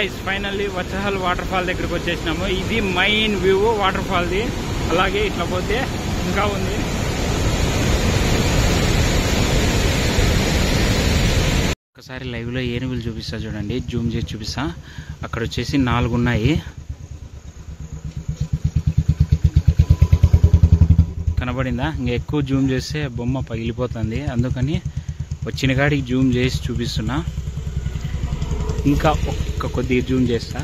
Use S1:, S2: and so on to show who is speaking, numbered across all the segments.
S1: Guys finally Vazhachal waterfall దగ్గరకు వచ్చేసినాము ఇది మెయిన్ వ్యూ వాటర్ ఫాల్ది అలాగే ఇట్లా పోతే ఇంకా ఉంది ఒకసారి లైవ్లో ఏనుగులు చూపిస్తా చూడండి జూమ్ చేసి చూపిస్తా అక్కడ వచ్చేసి నాలుగు ఉన్నాయి కనబడిందా ఇంకా ఎక్కువ జూమ్ చేస్తే బొమ్మ పగిలిపోతుంది అందుకని వచ్చిన కాడికి జూమ్ చేసి చూపిస్తున్నా ఇంకా ఒక్క కొద్దిగా జూమ్ చేస్తా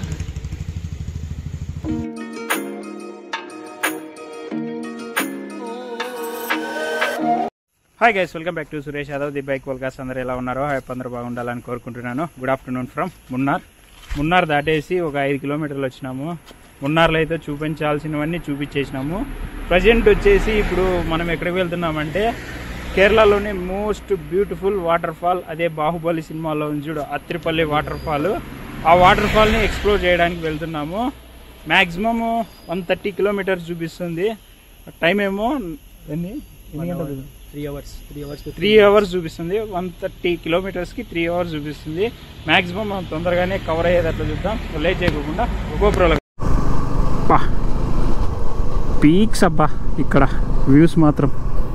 S1: hi guys welcome back to Suresh Yadav the bike vlogs అందరూ ఎలా ఉన్నారో హ్యాపీ అందరూ బాగుండాలని కోరుకుంటున్నాను good afternoon from Munnar Munnar దాటేసి ఒక ఐదు కిలోమీటర్లు వచ్చినాము మున్నార్లో అయితే చూపించాల్సినవన్నీ చూపించేసినాము ప్రజెంట్ వచ్చేసి ఇప్పుడు మనం ఎక్కడికి వెళ్తున్నామంటే కేరళలోని మోస్ట్ బ్యూటిఫుల్ వాటర్ ఫాల్ అదే బాహుబలి సినిమాలో ఉంది చూడు అత్రిపల్లి వాటర్ ఫాల్ ఆ వాటర్ ఫాల్ని ఎక్స్ప్లోర్ చేయడానికి వెళ్తున్నాము మ్యాక్సిమమ్ వన్ థర్టీ కిలోమీటర్స్ చూపిస్తుంది టైం ఏమో ఎన్ని ఎన్ని గంటలు
S2: three hours three hours
S1: three hours చూపిస్తుంది వన్ థర్టీ కిలోమీటర్స్కి త్రీ అవర్స్ చూపిస్తుంది మ్యాక్సిమం మనం తొందరగానే కవర్ అయ్యేటట్లు చూద్దాం లేట్ చేయకుండా గోప్రోలో పీక్స్ అబ్బా ఇక్కడ వ్యూస్ మాత్రం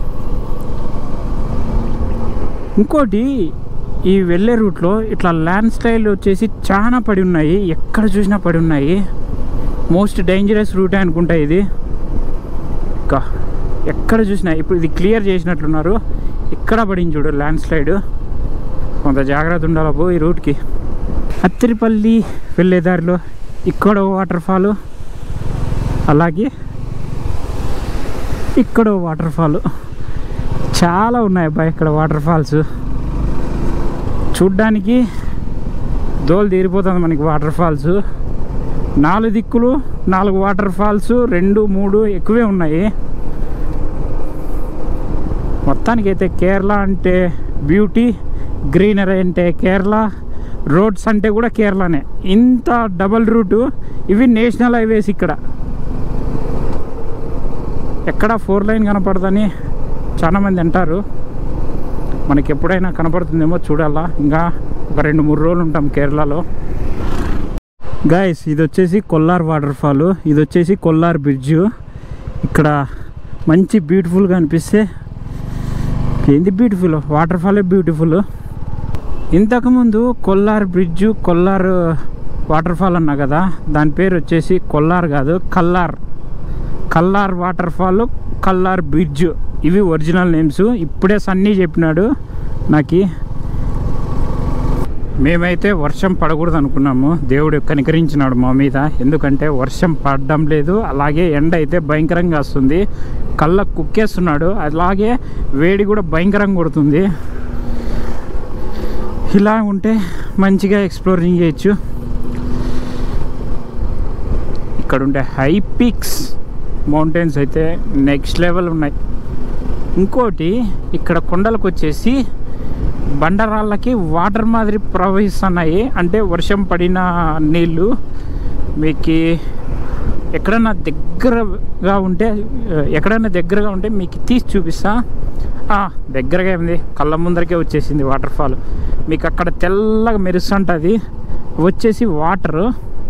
S1: ఇంకోటి ఈ వెళ్ళే రూట్లో ఇట్లా ల్యాండ్ స్లైడ్ వచ్చేసి చాలా పడి ఉన్నాయి ఎక్కడ చూసినా పడి ఉన్నాయి మోస్ట్ డేంజరస్ రూటే అనుకుంటా ఇది ఇంకా ఎక్కడ చూసినా ఇప్పుడు ఇది క్లియర్ చేసినట్లున్నారు ఇక్కడ పడింది చూడు ల్యాండ్ స్లైడ్ కొంత జాగ్రత్త ఉండాలి పో ఈ రూట్కి అత్తిరిపల్లి వెళ్ళే దారిలో ఇక్కడ వాటర్ ఫాల్ అలాగే ఇక్కడ వాటర్ ఫాల్ చాలా ఉన్నాయి అబ్బాయి ఇక్కడ వాటర్ ఫాల్స్ చూడ్డానికి దోలు తీరిపోతుంది మనకి వాటర్ ఫాల్స్ నాలుగు దిక్కులు నాలుగు వాటర్ ఫాల్స్ రెండు మూడు ఎక్కువే ఉన్నాయి మొత్తానికి అయితే కేరళ అంటే బ్యూటీ గ్రీనరీ అంటే కేరళ రోడ్స్ అంటే కూడా కేరళనే ఇంత డబల్ రూటు ఇవి నేషనల్ హైవేస్ ఇక్కడ ఎక్కడ ఫోర్ లైన్ కనపడదని చాలామంది అంటారు మనకి ఎప్పుడైనా కనపడుతుందేమో చూడాలా ఇంకా ఒక రెండు మూడు రోజులు ఉంటాం కేరళలో గాయస్ ఇది వచ్చేసి కొల్లార్ వాటర్ ఫాల్ ఇది వచ్చేసి కొల్లార్ బ్రిడ్జ్ ఇక్కడ మంచి బ్యూటిఫుల్గా అనిపిస్తే ఏంది బ్యూటిఫుల్ వాటర్ ఫాలే బ్యూటిఫుల్ ఇంతకుముందు Kollar bridge Kollar waterfall అన్నా కదా దాని పేరు వచ్చేసి కొల్లార్ కాదు Kallar Kallar waterfall Kallar bridge ఇవి ఒరిజినల్ నేమ్స్ ఇప్పుడే సన్నీ చెప్పినాడు నాకు మేమైతే వర్షం పడకూడదు అనుకున్నాము దేవుడు కనికరించినాడు మా మీద ఎందుకంటే వర్షం పడడం లేదు అలాగే ఎండ అయితే భయంకరంగా వస్తుంది కళ్ళ కుక్కేస్తున్నాడు అలాగే వేడి కూడా భయంకరంగా కొడుతుంది ఇలా ఉంటే మంచిగా ఎక్స్ప్లోరింగ్ చేయొచ్చు ఇక్కడ ఉండే హై పీక్స్ మౌంటైన్స్ అయితే నెక్స్ట్ లెవెల్ ఉన్నాయి ఇంకోటి ఇక్కడ కొండలకు వచ్చేసి బండరాళ్ళకి వాటర్ మాదిరి ప్రవహిస్తున్నాయి అంటే వర్షం పడిన నీళ్ళు మీకు ఎక్కడన్నా దగ్గరగా ఉంటే ఎక్కడైనా దగ్గరగా ఉంటే మీకు తీసి చూపిస్తా ఆ, దగ్గరగా ఉంది కళ్ళ ముందరకే వచ్చేసింది వాటర్ ఫాల్ మీకు అక్కడ తెల్లగా మెరుస్తుంటుంది వచ్చేసి వాటరు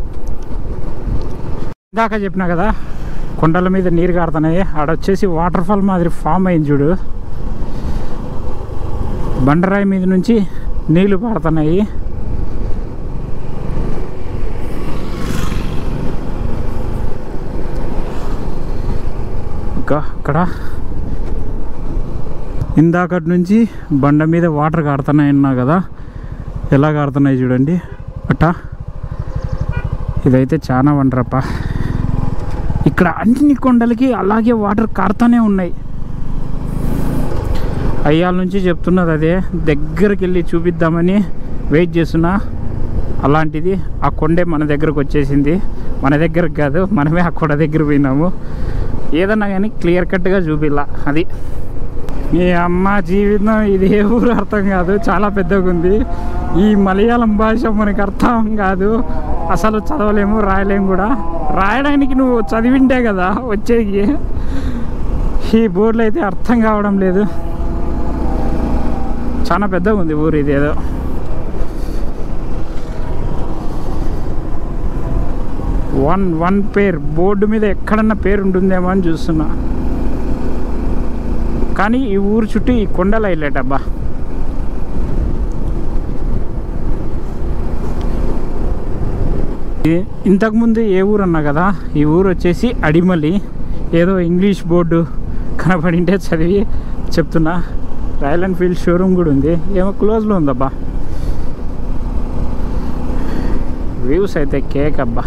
S1: ఇందాక చెప్పినా కదా కొండల మీద నీరు కారుతున్నాయి ఆడ వచ్చేసి వాటర్ ఫాల్ మాదిరి ఫామ్ అయింది చూడు బండరాయి మీద నుంచి నీళ్లు పారుతున్నాయి ఇంకా అక్కడ ఇందాకటి నుంచి బండ మీద వాటర్ కారుతున్నాయి అన్నా కదా ఎలా కారుతున్నాయి చూడండి అట్టా ఇదైతే చాలా వండరప్ప ఇక్కడ అన్ని కొండలకి అలాగే వాటర్ కారుతూనే ఉన్నాయి అయ్యాల నుంచి చెప్తున్నది అదే దగ్గరికి వెళ్ళి చూపిద్దామని వెయిట్ చేస్తున్నా అలాంటిది ఆ కొండే మన దగ్గరకు వచ్చేసింది మన దగ్గరకు కాదు మనమే ఆ కొండ దగ్గర పోయినాము ఏదన్నా కానీ క్లియర్ కట్గా చూపిల్ల అది మీ అమ్మ జీవితం ఇది ఏ ఊరు అర్థం కాదు చాలా పెద్దగా ఉంది ఈ మలయాళం భాష మనకి అర్థం కాదు అసలు చదవలేము రాయలేము కూడా రాయడానికి నువ్వు చదివింటే కదా వచ్చేది ఈ బోర్డులు అయితే అర్థం కావడం లేదు చాలా పెద్దగా ఉంది ఊరు ఇది ఏదో వన్ వన్ పేర్ బోర్డు మీద ఎక్కడన్నా పేరు ఉంటుందేమో అని చూస్తున్నా కానీ ఈ ఊరు చుట్టూ ఈ కొండలు హైలైట్ అబ్బా ఈ- ఇంతకుముందు ఏ ఊరు అన్నా కదా ఈ ఊరు వచ్చేసి అడిమలి ఏదో ఇంగ్లీష్ బోర్డు కనపడింటే చదివి చెప్తున్నా రాయల్ ఎన్ఫీల్డ్ షోరూమ్ కూడా ఉంది ఏమో క్లోజ్లో ఉందబ్బా వ్యూస్ అయితే కేక్ అబ్బా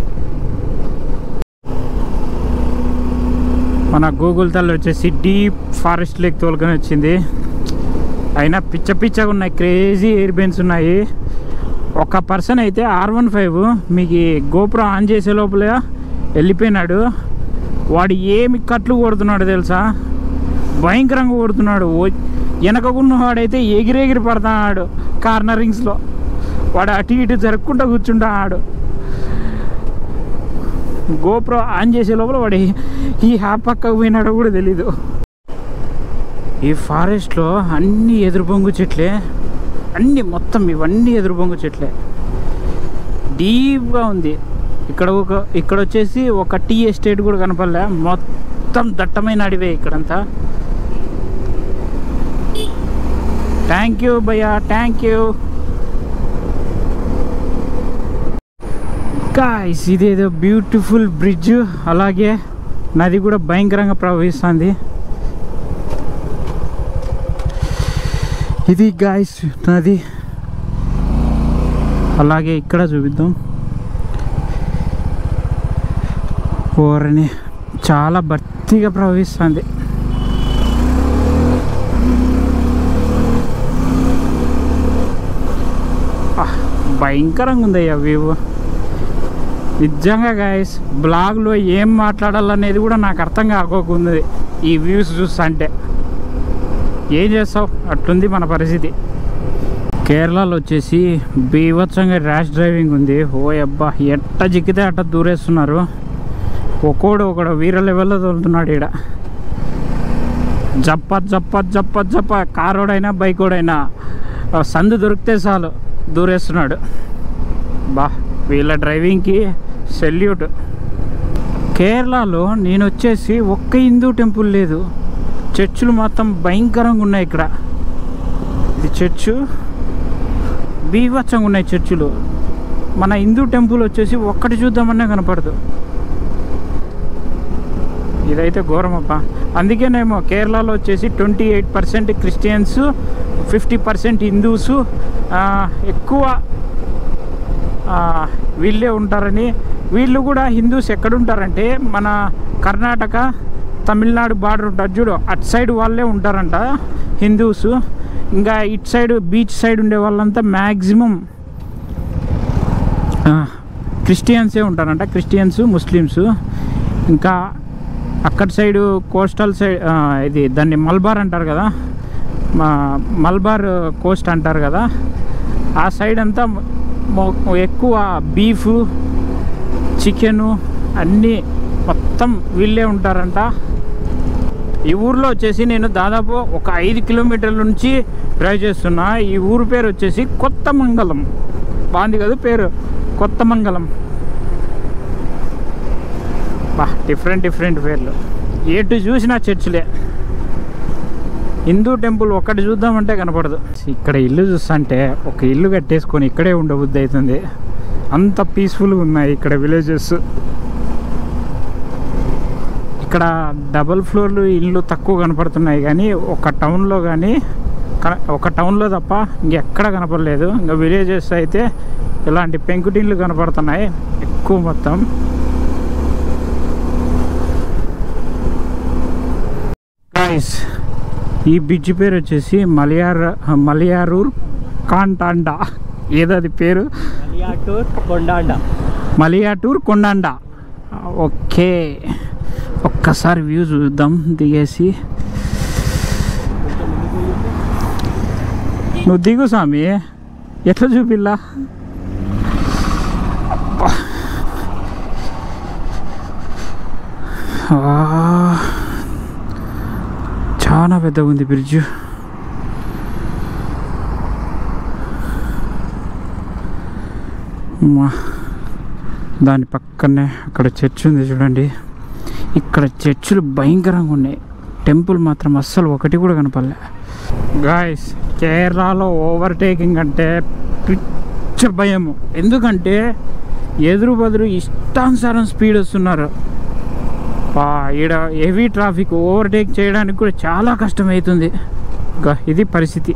S1: మన గూగుల్ తల్లి వచ్చేసి డీప్ ఫారెస్ట్ లేక్ తోలుకొని వచ్చింది అయినా పిచ్చ పిచ్చగా ఉన్నాయి క్రేజీ ఎయిర్ బెన్స్ ఉన్నాయి ఒక పర్సన్ అయితే ఆర్ వన్ ఫైవ్ మీకు ఈ గోపురం ఆన్ చేసే లోపల వెళ్ళిపోయినాడు వాడు ఏమి కట్లు కొడుతున్నాడు తెలుసా భయంకరంగా కొడుతున్నాడు ఓ- వెనకకున్న వాడైతే ఎగిరెగిరి పడుతున్నాడు కార్నరింగ్స్లో వాడు అటు ఇటు జరుపుకుంటూ కూర్చుంటున్నాడు గోప్రో ఆన్ చేసే లోపల వాడు ఈ హ్యాప్ పక్కకు పోయినాడో కూడా తెలీదు ఈ ఫారెస్ట్లో అన్ని ఎదురు బొంగు చెట్లే అన్ని మొత్తం ఇవన్నీ ఎదురు బొంగు చెట్లే డీప్గా ఉంది ఇక్కడ ఒక ఇక్కడ వచ్చేసి ఒక టీ ఎస్టేట్ కూడా కనపడలే మొత్తం దట్టమైన అడివే ఇక్కడంతా థ్యాంక్ యూ భయ్యా థ్యాంక్ యూ గాయస్ ఇదేదో బ్యూటిఫుల్ బ్రిడ్జ్ అలాగే నది కూడా భయంకరంగా ప్రవహిస్తుంది ఇది గాయస్ నది అలాగే ఇక్కడ చూపిద్దాం ఓరని చాలా భర్తీగా ప్రవహిస్తుంది ఆహ్, భయంకరంగా ఉందయ్యా వ్యూ నిజంగా గాయస్ బ్లాగ్లో ఏం మాట్లాడాలనేది కూడా నాకు అర్థం కాకోకుంది ఈ వ్యూస్ చూస్తుంటే ఏం చేస్తావు అట్లుంది మన పరిస్థితి కేరళలో వచ్చేసి బీభత్సంగా ర్యాష్ డ్రైవింగ్ ఉంది ఓ అబ్బా ఎట్ట చిక్కితే అట్ట దూరేస్తున్నారు ఒక్కోడు ఒకడు వీర లెవెల్లో తోలుతున్నాడు ఈడ జప్ప జప్ప జప్ప జప్ప కారోడైనా బైకోడైనా ఆ సందు దొరికితే చాలు దూరేస్తున్నాడు బా వీళ్ళ డ్రైవింగ్కి సెల్యూట్ కేరళలో నేను వచ్చేసి ఒక్క హిందూ టెంపుల్ లేదు చర్చిలు మొత్తం భయంకరంగా ఉన్నాయి ఇక్కడ ఇది చర్చు బీభత్సంగా ఉన్నాయి చర్చిలు మన హిందూ టెంపుల్ వచ్చేసి ఒక్కటి చూద్దామన్నా కనపడదు ఇదైతే ఘోరమప్ప అందుకేనేమో కేరళలో వచ్చేసి twenty eight percent Christians fifty percent Hindus ఎక్కువ ఆ, వీళ్ళే ఉంటారని వీళ్ళు కూడా హిందూస్ ఎక్కడుంటారంటే మన కర్ణాటక తమిళనాడు బార్డర్ ఉంటుంది చూడు అటు సైడ్ వాళ్ళే ఉంటారంట హిందూస్ ఇంకా ఇటు సైడ్ బీచ్ సైడ్ ఉండే వాళ్ళంతా మ్యాక్సిమం క్రిస్టియన్సే ఉంటారంట క్రిస్టియన్స్ ముస్లిమ్స్ ఇంకా అక్కడ సైడు కోస్టల్ సైడ్ ఆ, ఇది దాన్ని మల్బార్ అంటారు కదా మా మల్బార్ కోస్ట్ అంటారు కదా ఆ సైడ్ అంతా మొ- ఎక్కువ బీఫ్ చికెను అన్నీ మొత్తం వీళ్ళే ఉంటారంట ఈ ఊర్లో వచ్చేసి నేను దాదాపు ఒక ఐదు కిలోమీటర్ల నుంచి డ్రైవ్ చేస్తున్నా ఈ ఊరు పేరు వచ్చేసి కొత్త మంగళం బాగుంది కదా పేరు కొత్త మంగళం బా డిఫరెంట్ డిఫరెంట్ పేర్లు ఎటు చూసినా చర్చిలే హిందూ టెంపుల్ ఒక్కటి చూద్దామంటే కనపడదు ఇక్కడ ఇల్లు చూస్తుంటే ఒక ఇల్లు కట్టేసుకొని ఇక్కడే ఉండబుద్ధి అవుతుంది అంత పీస్ఫుల్గా ఉన్నాయి ఇక్కడ విలేజెస్ ఇక్కడ డబల్ ఫ్లోర్లు ఇల్లు తక్కువ కనపడుతున్నాయి కానీ ఒక టౌన్లో కానీ క- ఒక టౌన్లో తప్ప ఇంకెక్కడ కనపడలేదు ఇంకా విలేజెస్ అయితే ఇలాంటి పెంకుటిన్లు కనపడుతున్నాయి ఎక్కువ మొత్తం గాయస్ ఈ బ్రిడ్జ్ పేరు వచ్చేసి మలయార్ మలయారూర్ కాంటాండా ఏదది పేరు
S2: మలియాటూర్ కొండాండ
S1: మలియాటూర్ కొండాండ ఓకే ఒక్కసారి వ్యూ చూద్దాం దిగేసి నువ్వు దిగు స్వామి ఎట్లా చూపిల్లా అబ్బా. ఆ. చాలా పెద్దగా ఉంది బ్రిడ్జ్ మా దాని పక్కనే అక్కడ చర్చ్ ఉంది చూడండి ఇక్కడ చర్చిలు భయంకరంగా ఉన్నాయి టెంపుల్ మాత్రం అస్సలు ఒకటి కూడా కనపడలే గాయస్ కేరళలో ఓవర్టేకింగ్ అంటే పిచ్చ భయము ఎందుకంటే ఎదురు బదురు ఇష్టానుసారం స్పీడ్ వస్తున్నారు పా ఈడ హెవీ ట్రాఫిక్ ఓవర్టేక్ చేయడానికి కూడా చాలా కష్టమవుతుంది ఇంకా ఇది పరిస్థితి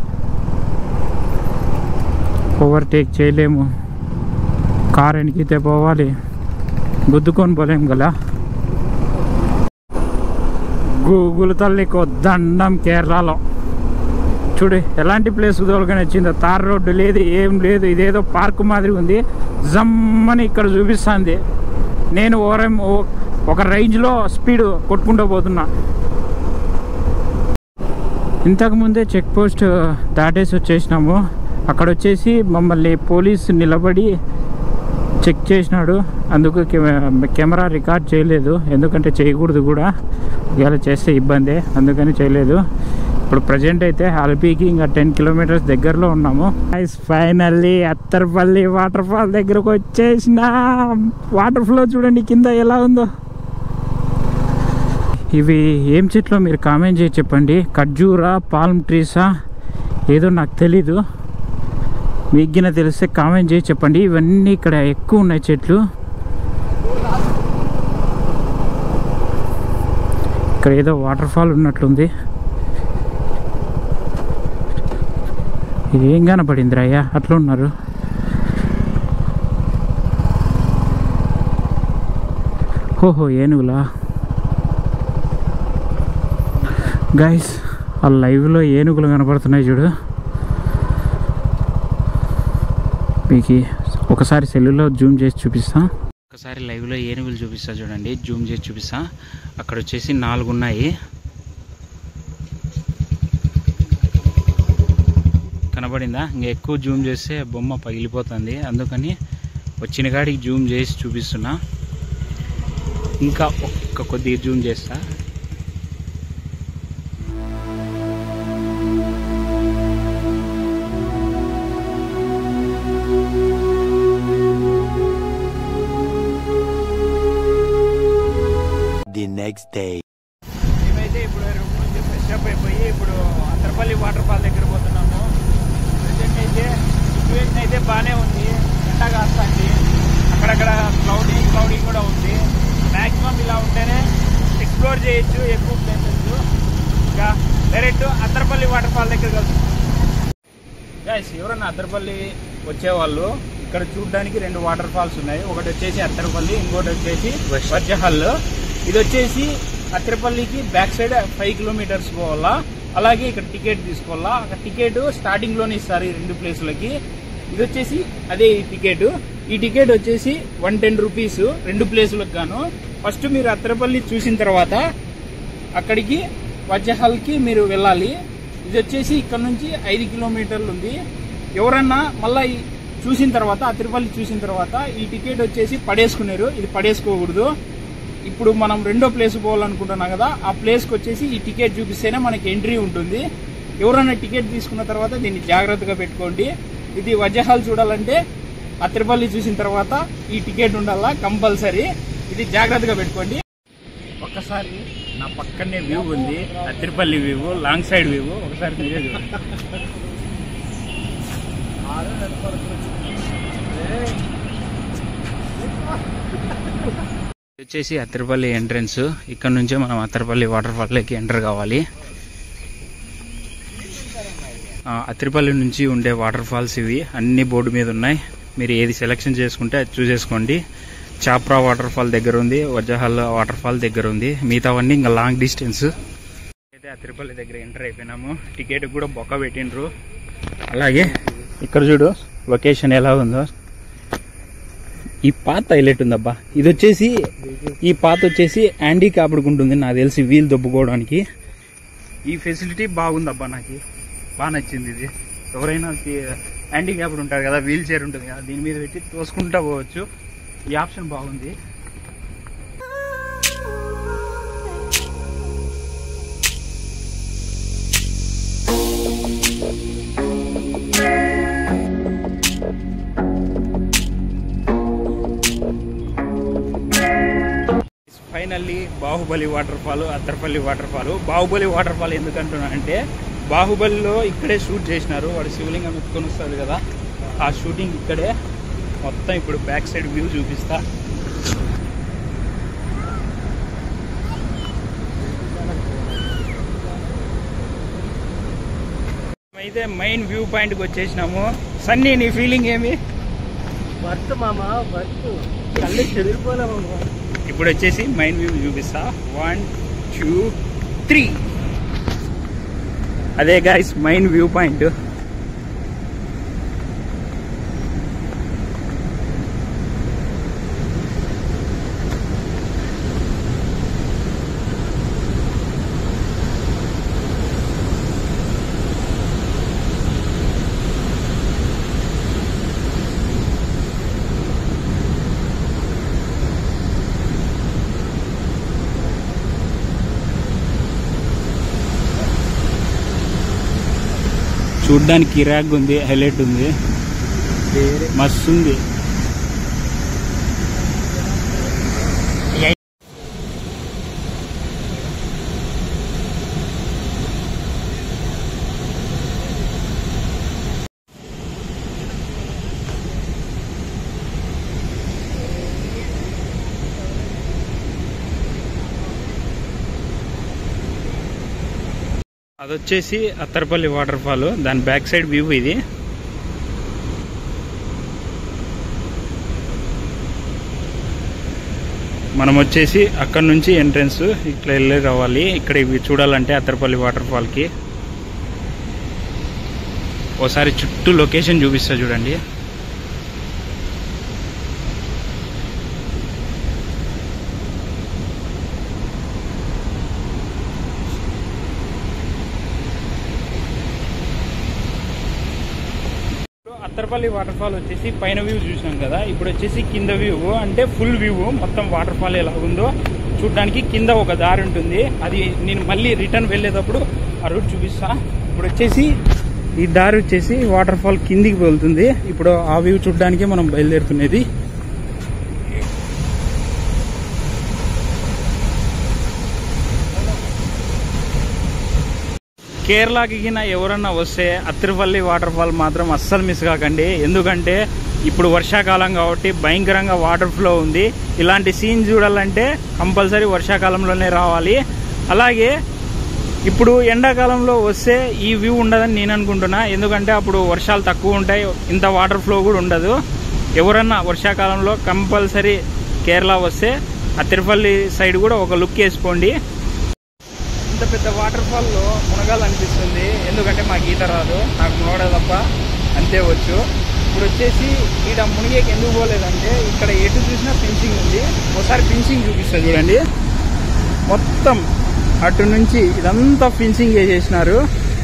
S1: ఓవర్టేక్ చేయలేము కార్ వెనకితే పోవాలి గుద్దుకొని పోలేము కదా గూగుల్ తల్లికి దండం కేరళలో చూడు ఎలాంటి ప్లేస్ తోలుకొని వచ్చిందో తార్ రోడ్డు లేదు ఏం లేదు ఇదేదో పార్క్ మాదిరి ఉంది జమ్మని ఇక్కడ చూపిస్తుంది నేను ఓరం ఓ- ఒక రేంజ్లో స్పీడ్ కొట్టుకుంటూ పోతున్నా ఇంతకుముందే చెక్ పోస్ట్ దాటేసి వచ్చేసినాము అక్కడ వచ్చేసి మమ్మల్ని పోలీసు నిలబడి చెక్ చేసినాడు అందుకు కెమె- కెమెరా రికార్డ్ చేయలేదు ఎందుకంటే చేయకూడదు కూడా ఇవాళ చేస్తే ఇబ్బందే అందుకని చేయలేదు ఇప్పుడు ప్రజెంట్ అయితే అల్పీకి ఇంకా టెన్ కిలోమీటర్స్ దగ్గరలో ఉన్నాము ఫైనల్లీ అత్తర్పల్లి వాటర్ ఫాల్ దగ్గరకు వచ్చేసిన వాటర్ ఫ్లో చూడండి కింద ఎలా ఉందో ఇవి ఏం చెట్లో మీరు కామెంట్ చేసి చెప్పండి ఖర్జూరా పాల్మ్ ట్రీసా ఏదో నాకు తెలీదు మీకిన తెలిస్తే కామెంట్ చేసి చెప్పండి ఇవన్నీ ఇక్కడ ఎక్కువ ఉన్నాయి చెట్లు ఇక్కడ ఏదో వాటర్ ఫాల్ ఉన్నట్లుంది ఇది ఏం కనపడింది అయ్యా అట్లా ఉన్నారు ఓహో ఏనుగులా గైస్ ఆ లైవ్లో ఏనుగులు కనపడుతున్నాయి చూడు మీకు ఒకసారి సెల్లులో జూమ్ చేసి చూపిస్తా ఒకసారి లైవ్లో ఏనుగులు చూపిస్తా చూడండి జూమ్ చేసి చూపిస్తా అక్కడ వచ్చేసి నాలుగు ఉన్నాయి కనబడిందా ఇంకా ఎక్కువ జూమ్ చేస్తే బొమ్మ పగిలిపోతుంది అందుకని వచ్చిన కాడికి జూమ్ చేసి చూపిస్తున్నా ఇంకా ఒక్క కొద్దిగా జూమ్ చేస్తా
S3: the next day.
S1: మేమైతే ఇప్పుడు రూమ్ నుంచి ఫ్రెష్ అప్ అయిపోయి ఇప్పుడు అత్తరపల్లి వాటర్ ఫాల్ దగ్గర పోతున్నాము ప్రజెంట్ అయితే సిచ్యువేషన్ అయితే బాగానే ఉంది ఎండ కాస్తుంది అక్కడక్కడ క్లౌడీ క్లౌడీ కూడా ఉంది మ్యాక్సిమం ఇలా ఉంటేనే ఎక్స్ప్లోర్ చేయొచ్చు ఎక్కువ ప్లేసెస్ ఇంకా డైరెక్ట్ అత్తరపల్లి వాటర్ ఫాల్ దగ్గర కలుస్తాం గైస్ ఎవరన్నా అత్తరపల్లి వచ్చేవాళ్ళు ఇక్కడ చూడడానికి రెండు వాటర్ ఫాల్స్ ఉన్నాయి ఒకటి వచ్చేసి అత్తరపల్లి ఇంకోటి వచ్చేసి వర్జహల్ ఇది వచ్చేసి అత్తరపల్లికి బ్యాక్ సైడ్ ఫైవ్ కిలోమీటర్స్ పోవాలా అలాగే ఇక్కడ టికెట్ తీసుకోవాలా అక్కడ టికెట్ స్టార్టింగ్ లోనే ఇస్తారు ఈ రెండు ప్లేసులకి ఇది వచ్చేసి అదే ఈ టికెట్ ఈ టికెట్ వచ్చేసి వన్ టెన్ రూపీస్ రెండు ప్లేసులకు గాను ఫస్ట్ మీరు అత్తరపల్లి చూసిన తర్వాత అక్కడికి వజ్జహల్కి మీరు వెళ్ళాలి ఇది వచ్చేసి ఇక్కడ నుంచి ఐదు కిలోమీటర్లు ఉంది ఎవరన్నా మళ్ళీ ఈ చూసిన తర్వాత ఆ తిరుపతి చూసిన తర్వాత ఈ టికెట్ వచ్చేసి పడేసుకున్నారు ఇది పడేసుకోకూడదు ఇప్పుడు మనం రెండో ప్లేస్ పోవాలనుకుంటున్నాం కదా ఆ ప్లేస్కి వచ్చేసి ఈ టికెట్ చూపిస్తేనే మనకి ఎంట్రీ ఉంటుంది ఎవరైనా టికెట్ తీసుకున్న తర్వాత దీన్ని జాగ్రత్తగా పెట్టుకోండి ఇది వజ్జహాల్ చూడాలంటే ఆ తిరుపతి చూసిన తర్వాత ఈ టికెట్ ఉండాలా కంపల్సరీ ఇది జాగ్రత్తగా పెట్టుకోండి ఒక్కసారి నా పక్కనే వ్యూ ఉంది Athirappilly view long side view ఒకసారి మీరే చూడండి ఇది వచ్చేసి అత్తిరిపల్లి ఎంట్రన్స్ ఇక్కడ నుంచే మనం అత్తిరిపల్లి వాటర్ ఫాల్లోకి ఎంటర్ కావాలి ఆ, అత్తిరిపల్లి నుంచి ఉండే వాటర్ ఫాల్స్ ఇవి అన్ని బోర్డు మీద ఉన్నాయి మీరు ఏది సెలెక్షన్ చేసుకుంటే అది చూసేసుకోండి చాప్రా వాటర్ ఫాల్ దగ్గర ఉంది వజహల్ వాటర్ ఫాల్ దగ్గర ఉంది మిగతావన్నీ ఇంకా లాంగ్ డిస్టెన్స్ అయితే అత్తిరిపల్లి దగ్గర ఎంటర్ అయిపోయినాము టికెట్ కూడా బొక్క పెట్టిండ్రు అలాగే ఇక్కడ చూడు లొకేషన్ ఎలా ఉందో ఈ పాత హైలైట్ ఉందబ్బా ఇది వచ్చేసి ఈ పాత వచ్చేసి హ్యాండీ ఉంటుంది నాకు తెలిసి వీల్ దొబ్బుకోవడానికి ఈ ఫెసిలిటీ బాగుందబ్బా నాకు బాగా నచ్చింది ఇది ఎవరైనా హ్యాండిక్యాప్డ్ ఉంటారు కదా వీల్ చైర్ ఉంటుంది కదా దీని మీద పెట్టి తోసుకుంటా పోవచ్చు ఈ ఆప్షన్ బాగుంది Baahubali waterfall Athirappilly waterfall Baahubali waterfall ఎందుకంటున్నా అంటే బాహుబలిలో ఇక్కడే షూట్ చేసినారు వాడు శివలింగం ఎత్తుకొని వస్తాడు కదా ఆ షూటింగ్ ఇక్కడే మొత్తం ఇప్పుడు బ్యాక్ సైడ్ వ్యూ చూపిస్తా అయితే మెయిన్ వ్యూ పాయింట్కి వచ్చేసినాము సన్నీ నీ ఫీలింగ్ ఏమి
S2: వర్త్ మామ వర్త్ కళ్ళు చెదిరిపోలే మామ
S1: ఇప్పుడు వచ్చేసి మెయిన్ వ్యూ చూపిస్తా వన్ టూ త్రీ అదే గాయస్ మెయిన్ వ్యూ పాయింట్ చూడ్డానికి కిరాక్ ఉంది హైలైట్ ఉంది
S2: వేరే
S1: మస్తు ఉంది అదొచ్చేసి అత్తరపల్లి వాటర్ ఫాల్ దాని బ్యాక్ సైడ్ వ్యూ ఇది మనం వచ్చేసి అక్కడ నుంచి ఎంట్రన్స్ ఇట్లా వెళ్ళి రావాలి ఇక్కడ ఇవి చూడాలంటే అత్తరపల్లి వాటర్ ఫాల్కి ఓసారి చుట్టూ లొకేషన్ చూపిస్తా చూడండి అత్తరపల్లి వాటర్ ఫాల్ వచ్చేసి పైన వ్యూ చూసినాం కదా ఇప్పుడు వచ్చేసి కింద వ్యూ అంటే ఫుల్ వ్యూ మొత్తం వాటర్ ఫాల్ ఎలా ఉందో చూడడానికి కింద ఒక దారి ఉంటుంది అది నేను మళ్ళీ రిటర్న్ వెళ్ళేటప్పుడు ఆ రూట్ చూపిస్తా ఇప్పుడు వచ్చేసి ఈ దారి వచ్చేసి వాటర్ ఫాల్ కిందికి వెళ్తుంది ఇప్పుడు ఆ వ్యూ చూడడానికి మనం బయలుదేరుతున్నది కేరళకి గిన ఎవరన్నా వస్తే అత్తిరపల్లి వాటర్ ఫాల్ మాత్రం అస్సలు మిస్ కాకండి ఎందుకంటే ఇప్పుడు వర్షాకాలం కాబట్టి భయంకరంగా వాటర్ ఫ్లో ఉంది ఇలాంటి సీన్ చూడాలంటే కంపల్సరీ వర్షాకాలంలోనే రావాలి అలాగే ఇప్పుడు ఎండాకాలంలో వస్తే ఈ వ్యూ ఉండదని నేను అనుకుంటున్నా ఎందుకంటే అప్పుడు వర్షాలు తక్కువ ఉంటాయి ఇంత వాటర్ ఫ్లో కూడా ఉండదు ఎవరన్నా వర్షాకాలంలో కంపల్సరీ కేరళ వస్తే ఆ తిరుపల్లి సైడ్ కూడా ఒక లుక్ వేసుకోండి ఇంత పెద్ద వాటర్ ఫాల్లో మునగాలనిపిస్తుంది ఎందుకంటే మాకు ఈత రాదు నాకు మునగడ తప్ప అంతే వచ్చు ఇప్పుడు వచ్చేసి ఈడ మునిగేకి ఎందుకు పోలేదంటే ఇక్కడ ఎటు చూసినా ఫినిషింగ్ ఉంది ఒకసారి ఫినిషింగ్ చూపిస్తుంది చూడండి మొత్తం అటు నుంచి ఇదంతా ఫినిషింగ్ చేసేసినారు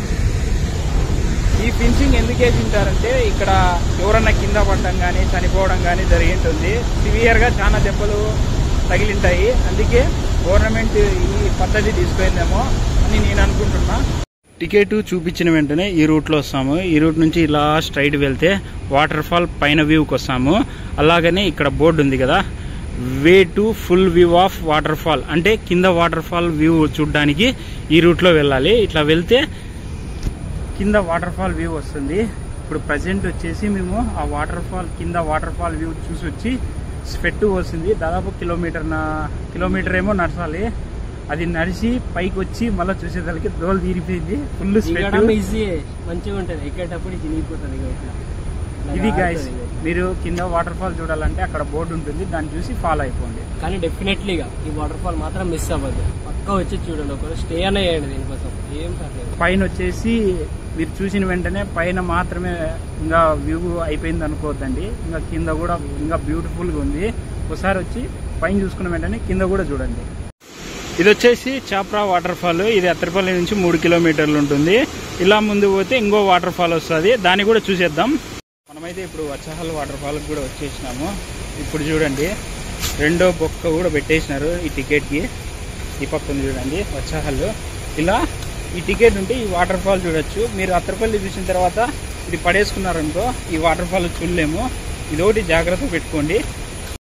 S1: ఈ ఫినిషింగ్ ఎందుకు వేసింటారంటే ఇక్కడ ఎవరన్నా కింద పడడం కానీ చనిపోవడం కానీ జరిగింటుంది సివియర్గా చాలా దెబ్బలు తగిలింటాయి అందుకే గవర్నమెంట్ ఈ పద్ధతి తీసుకుందేమో అని నేను అనుకుంటున్నా టికెట్ చూపించిన వెంటనే ఈ రూట్లో వస్తాము ఈ రూట్ నుంచి ఇలా స్ట్రైట్ వెళ్తే వాటర్ ఫాల్ పైన వ్యూకి వస్తాము అలాగనే ఇక్కడ బోర్డు ఉంది కదా way to full view of waterfall అంటే కింద వాటర్ ఫాల్ వ్యూ చూడడానికి ఈ రూట్లో వెళ్ళాలి ఇట్లా వెళ్తే కింద వాటర్ ఫాల్ వ్యూ వస్తుంది ఇప్పుడు ప్రజెంట్ వచ్చేసి మేము ఆ వాటర్ ఫాల్ కింద వాటర్ ఫాల్ వ్యూ చూసి వచ్చి స్వెట్ వస్తుంది దాదాపు కిలోమీటర్ నా కిలోమీటర్ ఏమో నడచాలి అది నడిచి పైకి వచ్చి మళ్ళీ చూసేసరికి దోలు తీరిపోయింది ఫుల్ స్వెట్
S2: దిగడం ఈజీ మంచిగా ఉంటుంది ఎక్కేటప్పుడు చినిగిపోతుంది ఇక ఇట్లా ఇట్లా
S1: ఇది గాయస్
S2: కారుతుంది ఇది.
S1: మీరు కింద వాటర్ ఫాల్ చూడాలంటే అక్కడ బోర్డు ఉంటుంది దాన్ని చూసి ఫాలో అయిపోండి
S2: కానీ డెఫినెట్లీగా ఈ వాటర్ ఫాల్ మాత్రం మిస్ అవ్వద్దు పక్కా వచ్చి చూడండి ఒకరు స్టే అనే చేయండి దీనికోసం ఏం పర్లేదు
S1: పైన వచ్చేసి మీరు చూసిన వెంటనే పైన మాత్రమే ఇంకా వ్యూ అయిపోయింది అనుకోవద్దండి ఇంకా కింద కూడా ఇంకా బ్యూటిఫుల్గా ఉంది ఒకసారి వచ్చి పైన చూసుకున్న వెంటనే కింద కూడా చూడండి ఇది వచ్చేసి చాప్రా వాటర్ ఫాల్ ఇది అత్తరపల్లి నుంచి మూడు కిలోమీటర్లు ఉంటుంది ఇలా ముందు పోతే ఇంకో వాటర్ ఫాల్ వస్తుంది దాన్ని కూడా చూసేద్దాం మనమైతే ఇప్పుడు వచ్చహల్ వాటర్ ఫాల్ కూడా వచ్చేసినాము ఇప్పుడు చూడండి రెండో బొక్క కూడా పెట్టేసినారు ఈ టికెట్కి ఈ పక్క ఉంది చూడండి వచ్చహల్ ఇలా ఈ టికెట్ ఉంటే ఈ వాటర్ ఫాల్ చూడొచ్చు మీరు అత్తరపల్లి చూసిన తర్వాత ఇది పడేసుకున్నారనుకో ఈ వాటర్ ఫాల్ చూడలేము ఇది ఒకటి జాగ్రత్త పెట్టుకోండి మళ్ళీ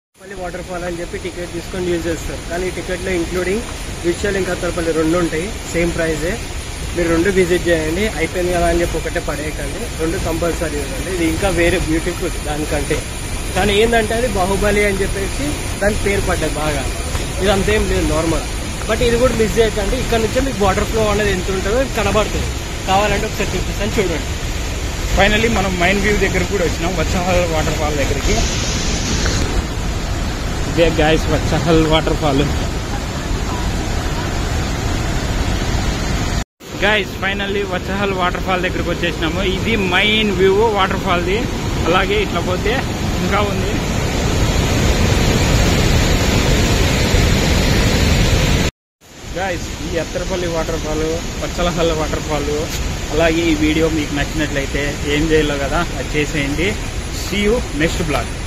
S2: వాటర్ ఫాల్ అని చెప్పి టికెట్ తీసుకొని యూజ్ చేస్తారు కానీ ఈ టికెట్లో ఇంక్లూడింగ్ విషయాలు ఇంకా తరపల్లి రెండు ఉంటాయి సేమ్ ప్రైజే మీరు రెండు విజిట్ చేయండి అయిపోయింది కదా అని చెప్పి ఒకటే పడేయకండి రెండు కంపల్సరీ ఉందండి ఇది ఇంకా వేరే బ్యూటిఫుల్ దానికంటే కానీ ఏంటంటే అది బాహుబలి అని చెప్పేసి దానికి పేరు పడ్డది బాగా ఇది అంతేం లేదు నార్మల్ బట్ ఇది కూడా మిస్ చేయకండి ఇక్కడ నుంచే మీకు వాటర్ ఫ్లో అనేది ఎంత ఉంటుందో కనబడుతుంది కావాలంటే ఒకసారి చూపిస్తాను చూడండి
S1: ఫైనల్లీ మనం మైన్ వ్యూ దగ్గర కూడా వచ్చినాం వచ్చహల్ వాటర్ ఫాల్ దగ్గరికి ఇదే guys Vazhachal waterfall guys finally Vazhachal waterfall దగ్గరికి వచ్చేసినాము ఇది మైన్ వ్యూ వాటర్ ఫాల్ది అలాగే ఇట్లా పోతే ఇంకా ఉంది గాయస్ ఈ Athirappilly waterfall Vazhachal waterfall అలాగే ఈ వీడియో మీకు నచ్చినట్లయితే ఏం చేయాలో కదా అది చేసేయండి సీ యూ నెక్స్ట్ బ్లాగ్